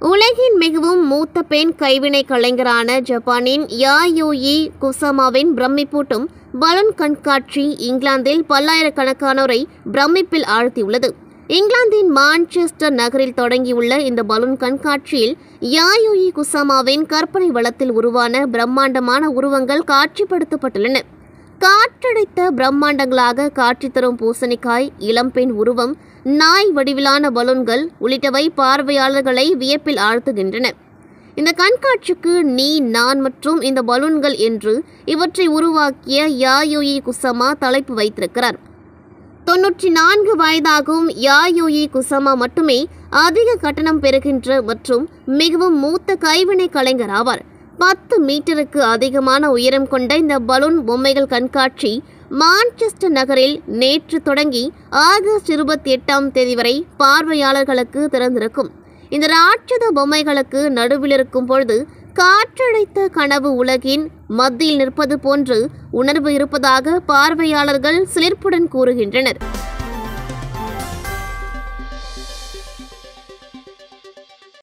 உலகின் மிகவும் மூத்த பெண் கைவினை கலைஞரான ஜப்பானின் யாயோயி குசாமாவின் பிரமிப்பூட்டும் பலூன் கண்காட்சி இங்கிலாந்தில் பல்லாயிரக்கணக்கானோரை பிரமிப்பில் ஆழ்த்தியுள்ளது இங்கிலாந்தின் மான்செஸ்டர் நகரில் தொடங்கியுள்ள இந்த பலூன் கண்காட்சியில் யாயோயி குசாமாவின் கற்பனை வளத்தில் உருவான பிரம்மாண்டமான உருவங்கள் காட்சிப்படுத்தப்பட்டுள்ளன காற்றடைத்த பிரம்மாண்டங்களாக காட்சி தரும் பூசணிக்காய் இளம்பெண் உருவம் நாய் வடிவிலான பலூன்கள் உள்ளிட்டவை பார்வையாளர்களை வியப்பில் ஆழ்த்துகின்றன இந்த கண்காட்சிக்கு நீ நான் மற்றும் இந்த பலூன்கள் என்று இவற்றை உருவாக்கிய யாயோயி குசமா தலைப்பு வைத்திருக்கிறார் தொன்னூற்றி நான்கு வயதாகும் யாயோயி குசமா மட்டுமே அதிக கட்டணம் பெறுகின்ற மற்றும் மிகவும் மூத்த கைவினை கலைஞர் ஆவார் பத்து மீட்டருக்கு அதிகமான உயரம் கொண்ட இந்த பலூன் பொம்மைகள் கண்காட்சி மான்செஸ்டர் நகரில் நேற்று தொடங்கி ஆகஸ்ட் இருபத்தி எட்டாம் தேதி வரை பார்வையாளர்களுக்கு திறந்திருக்கும் இந்த ராட்சத பொம்மைகளுக்கு நடுவில் இருக்கும் பொழுது காற்றடைத்த கனவு உலகின் மத்தியில் நிற்பது போன்று உணர்வு இருப்பதாக பார்வையாளர்கள் சிலிர்ப்புடன் கூறுகின்றனர்